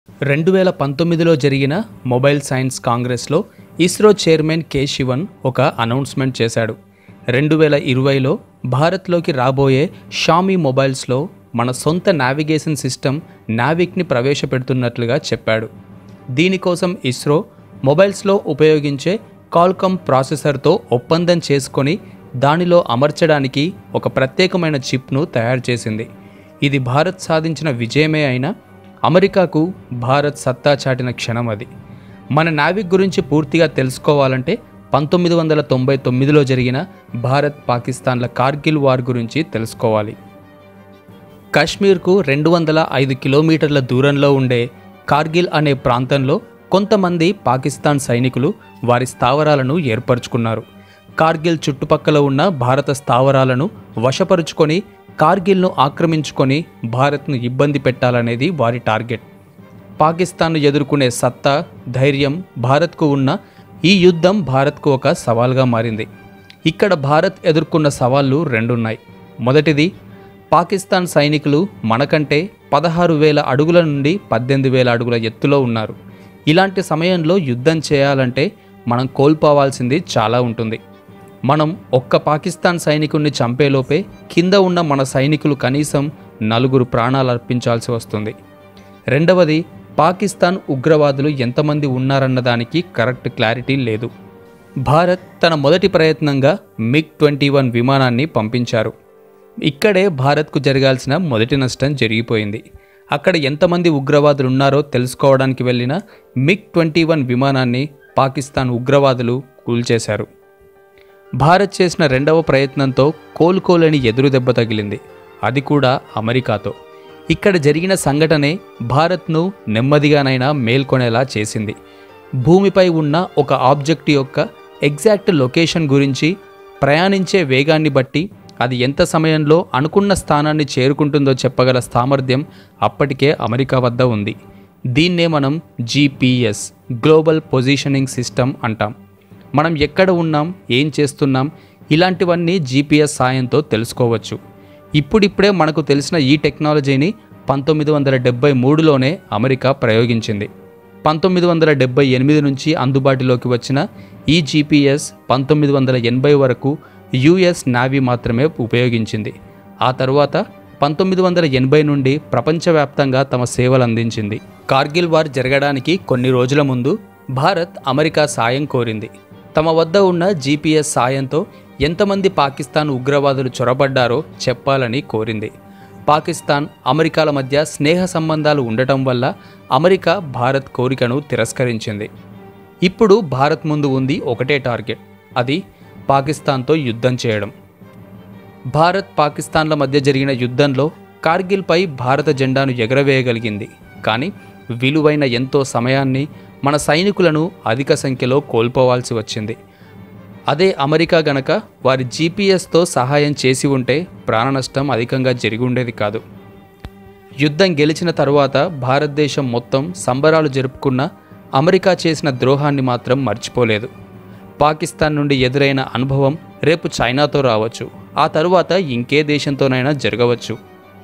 రెండు వేల పంతొమ్మిదిలో జరిగిన మొబైల్ సైన్స్ కాంగ్రెస్లో ఇస్రో చైర్మన్ కె శివన్ ఒక అనౌన్స్మెంట్ చేశాడు రెండు వేల ఇరవైలో భారత్లోకి రాబోయే షామీ మొబైల్స్లో మన సొంత నావిగేషన్ సిస్టమ్ నావిక్ని ప్రవేశపెడుతున్నట్లుగా చెప్పాడు దీనికోసం ఇస్రో మొబైల్స్లో ఉపయోగించే కాల్కమ్ ప్రాసెసర్తో ఒప్పందం చేసుకొని దానిలో అమర్చడానికి ఒక ప్రత్యేకమైన చిప్ను తయారు చేసింది ఇది భారత్ సాధించిన విజయమే అయినా అమెరికాకు భారత్ సత్తా చాటిన క్షణం అది మన నావిక్ గురించి పూర్తిగా తెలుసుకోవాలంటే పంతొమ్మిది వందల తొంభై తొమ్మిదిలో జరిగిన భారత్ పాకిస్తాన్ల కార్గిల్ వార్ గురించి తెలుసుకోవాలి కాశ్మీర్కు రెండు వందల ఐదు కిలోమీటర్ల దూరంలో ఉండే కార్గిల్ అనే ప్రాంతంలో కొంతమంది పాకిస్తాన్ సైనికులు వారి స్థావరాలను ఏర్పరచుకున్నారు కార్గిల్ చుట్టుపక్కల ఉన్న భారత స్థావరాలను వశపరుచుకొని కార్గిల్ను ఆక్రమించుకొని భారత్ను ఇబ్బంది పెట్టాలనేది వారి టార్గెట్ పాకిస్తాన్ను ఎదుర్కొనే సత్తా ధైర్యం భారత్కు ఉన్న ఈ యుద్ధం భారత్కు ఒక సవాల్గా మారింది ఇక్కడ భారత్ ఎదుర్కొన్న సవాళ్లు రెండున్నాయి మొదటిది పాకిస్తాన్ సైనికులు మనకంటే పదహారు వేల అడుగుల నుండి పద్దెనిమిది వేల అడుగుల ఎత్తులో ఉన్నారు ఇలాంటి సమయంలో యుద్ధం చేయాలంటే మనం కోల్పోవాల్సింది చాలా ఉంటుంది మనం ఒక్క పాకిస్తాన్ సైనికుడిని చంపేలోపే కింద ఉన్న మన సైనికులు కనీసం నలుగురు ప్రాణాలు అర్పించాల్సి వస్తుంది రెండవది పాకిస్తాన్ ఉగ్రవాదులు ఎంతమంది ఉన్నారన్న దానికి కరెక్ట్ క్లారిటీ లేదు భారత్ తన మొదటి ప్రయత్నంగా మిగ్ ట్వంటీ వన్ విమానాన్ని పంపించారు ఇక్కడే భారత్కు జరగాల్సిన మొదటి నష్టం జరిగిపోయింది అక్కడ ఎంతమంది ఉగ్రవాదులు ఉన్నారో తెలుసుకోవడానికి వెళ్ళిన మిగ్ ట్వంటీ వన్ విమానాన్ని పాకిస్తాన్ ఉగ్రవాదులు కూల్చేశారు భారత్ చేసిన రెండవ ప్రయత్నంతో కోలుకోలేని ఎదురు దెబ్బ తగిలింది అది కూడా అమెరికాతో ఇక్కడ జరిగిన సంఘటనే భారత్ను నెమ్మదిగానైనా మేల్కొనేలా చేసింది భూమిపై ఉన్న ఒక ఆబ్జెక్ట్ యొక్క ఎగ్జాక్ట్ లొకేషన్ గురించి ప్రయాణించే వేగాన్ని బట్టి అది ఎంత సమయంలో అనుకున్న స్థానాన్ని చేరుకుంటుందో చెప్పగల సామర్థ్యం అప్పటికే అమెరికా వద్ద ఉంది దీన్నే మనం జీపీఎస్ గ్లోబల్ పొజిషనింగ్ సిస్టమ్ అంటాం మనం ఎక్కడ ఉన్నాం ఏం చేస్తున్నాం ఇలాంటివన్నీ జీపీఎస్ సాయంతో తెలుసుకోవచ్చు ఇప్పుడిప్పుడే మనకు తెలిసిన ఈ టెక్నాలజీని పంతొమ్మిది వందల డెబ్బై మూడులోనే అమెరికా ప్రయోగించింది పంతొమ్మిది వందల డెబ్బై ఎనిమిది నుంచి అందుబాటులోకి వచ్చిన ఈ జీపీఎస్ పంతొమ్మిది వందల ఎనభై వరకు యుఎస్ నావీ మాత్రమే ఉపయోగించింది ఆ తరువాత పంతొమ్మిది వందల ఎనభై నుండి ప్రపంచవ్యాప్తంగా తమ సేవలు అందించింది కార్గిల్ వార్ జరగడానికి కొన్ని రోజుల ముందు భారత్ అమెరికా సాయం కోరింది తమ వద్ద ఉన్న జీపీఎస్ సాయంతో ఎంతమంది పాకిస్తాన్ ఉగ్రవాదులు చొరబడ్డారో చెప్పాలని కోరింది పాకిస్తాన్ అమెరికాల మధ్య స్నేహ సంబంధాలు ఉండటం వల్ల అమెరికా భారత్ కోరికను తిరస్కరించింది ఇప్పుడు భారత్ ముందు ఉంది ఒకటే టార్గెట్ అది పాకిస్తాన్తో యుద్ధం చేయడం భారత్ పాకిస్తాన్ల మధ్య జరిగిన యుద్ధంలో కార్గిల్పై భారత జెండాను ఎగరవేయగలిగింది కానీ విలువైన ఎంతో సమయాన్ని మన సైనికులను అధిక సంఖ్యలో కోల్పోవాల్సి వచ్చింది అదే అమెరికా గనక వారి జీపీఎస్తో సహాయం చేసి ఉంటే ప్రాణనష్టం అధికంగా జరిగి ఉండేది కాదు యుద్ధం గెలిచిన తరువాత భారతదేశం మొత్తం సంబరాలు జరుపుకున్న అమెరికా చేసిన ద్రోహాన్ని మాత్రం మర్చిపోలేదు పాకిస్తాన్ నుండి ఎదురైన అనుభవం రేపు చైనాతో రావచ్చు ఆ తరువాత ఇంకే దేశంతోనైనా జరగవచ్చు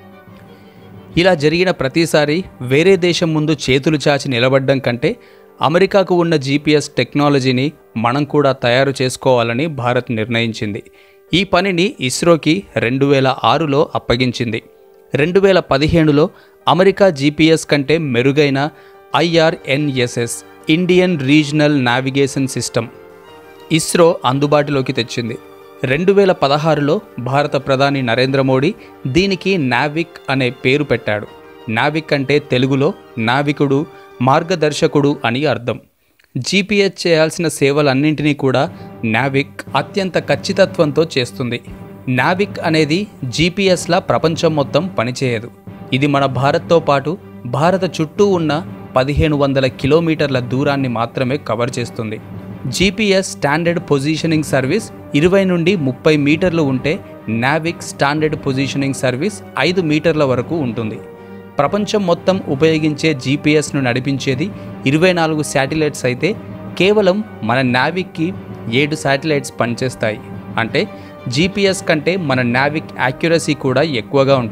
ఇలా జరిగిన ప్రతిసారి వేరే దేశం ముందు చేతులు చాచి నిలబడ్డం కంటే అమెరికాకు ఉన్న జీపీఎస్ టెక్నాలజీని మనం కూడా తయారు చేసుకోవాలని భారత్ నిర్ణయించింది ఈ పనిని ఇస్రోకి రెండు వేల ఆరులో అప్పగించింది రెండు వేల పదిహేనులో అమెరికా జీపీఎస్ కంటే మెరుగైన IRNSS Indian regional navigation system ISRO అందుబాటులోకి తెచ్చింది రెండు వేల పదహారులో భారత ప్రధాని నరేంద్ర మోడీ దీనికి నావిక్ అనే పేరు పెట్టాడు నావిక్ అంటే తెలుగులో నావికుడు మార్గదర్శకుడు అని అర్థం జీపీఎస్ చేయాల్సిన సేవలన్నింటినీ కూడా నావిక్ అత్యంత ఖచ్చితత్వంతో చేస్తుంది నావిక్ అనేది జీపీఎస్లా ప్రపంచం మొత్తం పనిచేయదు ఇది మన భారత్తో పాటు భారత చుట్టూ ఉన్న పదిహేను వందల కిలోమీటర్ల దూరాన్ని మాత్రమే కవర్ చేస్తుంది జీపీఎస్ స్టాండర్డ్ పొజిషనింగ్ సర్వీస్ ఇరవై నుండి ముప్పై మీటర్లు ఉంటే నావిక్ స్టాండర్డ్ పొజిషనింగ్ సర్వీస్ ఐదు మీటర్ల వరకు ఉంటుంది ప్రపంచం మొత్తం ఉపయోగించే జీపీఎస్ను నడిపించేది ఇరవై నాలుగు శాటిలైట్స్ అయితే కేవలం మన నావిక్కి ఏడు శాటిలైట్స్ పనిచేస్తాయి అంటే జీపీఎస్ కంటే మన నావిక్ యాక్యురసీ కూడా ఎక్కువగా ఉంటుంది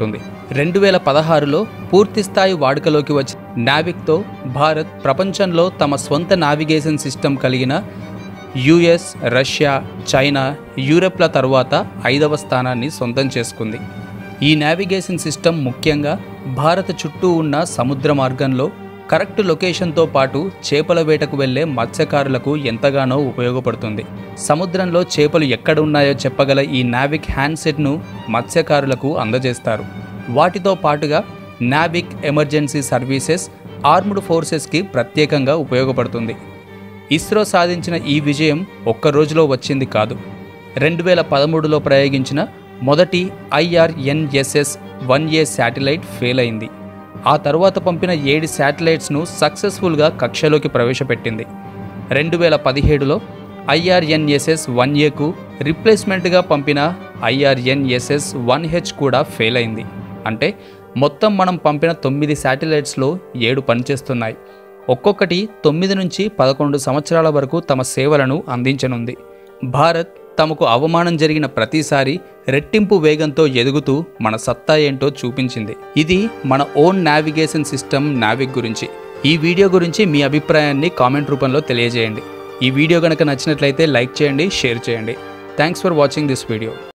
రెండు వేల పదహారులో పూర్తిస్థాయి వాడుకలోకి వచ్చిన నావిక్తో భారత్ ప్రపంచంలో తమ స్వంత నావిగేషన్ సిస్టమ్ కలిగిన యుఎస్ రష్యా చైనా యూరప్ల తర్వాత ఐదవ స్థానాన్ని సొంతం చేసుకుంది ఈ నావిగేషన్ సిస్టమ్ ముఖ్యంగా భారత చుట్టూ ఉన్న సముద్ర మార్గంలో కరెక్ట్ లొకేషన్తో పాటు చేపల వేటకు వెళ్లే మత్స్యకారులకు ఎంతగానో ఉపయోగపడుతుంది సముద్రంలో చేపలు ఎక్కడ ఉన్నాయో చెప్పగల ఈ నావిక్ హ్యాండ్సెట్ను మత్స్యకారులకు అందజేస్తారు వాటితో పాటుగా నావిక్ ఎమర్జెన్సీ సర్వీసెస్ ఆర్మ్డ్ ఫోర్సెస్కి ప్రత్యేకంగా ఉపయోగపడుతుంది ఇస్రో సాధించిన ఈ విజయం ఒక్క రోజులో వచ్చింది కాదు రెండు వేల పదమూడులో ప్రయోగించిన మొదటి IRNSS one A satellite fail అయింది ఆ తర్వాత పంపిన ఏడు శాటిలైట్స్ను సక్సెస్ఫుల్గా కక్షలోకి ప్రవేశపెట్టింది రెండు వేల పదిహేడులో ఐఆర్ఎన్ఎస్ఎస్ వన్ ఏకు రిప్లేస్మెంట్గా పంపిన ఐఆర్ఎన్ఎస్ఎస్ వన్ హెచ్ కూడా ఫెయిల్ అయింది అంటే మొత్తం మనం పంపిన తొమ్మిది శాటిలైట్స్లో ఏడు పనిచేస్తున్నాయి ఒక్కొక్కటి తొమ్మిది నుంచి పదకొండు సంవత్సరాల వరకు తమ సేవలను అందించనుంది భారత్ తమకు అవమానం జరిగిన ప్రతిసారి రెట్టింపు వేగంతో ఎదుగుతూ మన సత్తా ఏంటో చూపించింది ఇది మన ఓన్ నావిగేషన్ సిస్టమ్ నావిక్ గురించి ఈ వీడియో గురించి మీ అభిప్రాయాన్ని కామెంట్ రూపంలో తెలియజేయండి ఈ వీడియో కనుక నచ్చినట్లయితే లైక్ చేయండి షేర్ చేయండి thanks for watching this video